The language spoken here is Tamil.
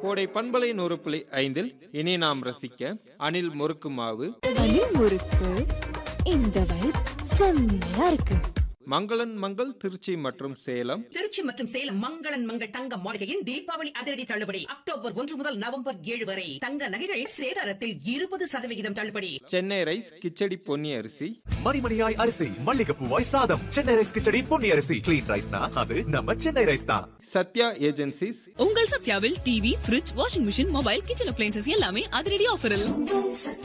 கோடை பண்பலை நூறு புள்ளி ஐந்தில் இனி நாம் ரசிக்க அணில் முறுக்கு மாவு அணில் முறுக்கு இந்த வைப் செம்மையா இருக்கு மங்களன் மங்கள் திருச்சி மற்றும் சேலம் திருச்சி மற்றும் சேலம் மங்களன் மங்கள் தங்க மாளிகையின் தீபாவளி அதிரடி தள்ளுபடி அக்டோபர் ஒன்று முதல் நவம்பர் ஏழு வரை தங்க நகைகள் சேதாரத்தில் இருபது சதவிகிதம் தள்ளுபடி சென்னை ரைஸ் கிச்சடி பொன்னி அரிசி மணிமணியாய் அரிசி மல்லிகைப்பூவாய் சாதம் சென்னை ரைஸ் கிச்சடி பொன்னி அரிசி கிளீன் ரைஸ்னா அது நம்ம சென்னை ரைஸ் தான் சத்யா ஏஜென்சிஸ் உங்கள் சத்யாவில் TV fridge washing machine mobile kitchen appliances எல்லாமே அதிரடி ஆஃபரில்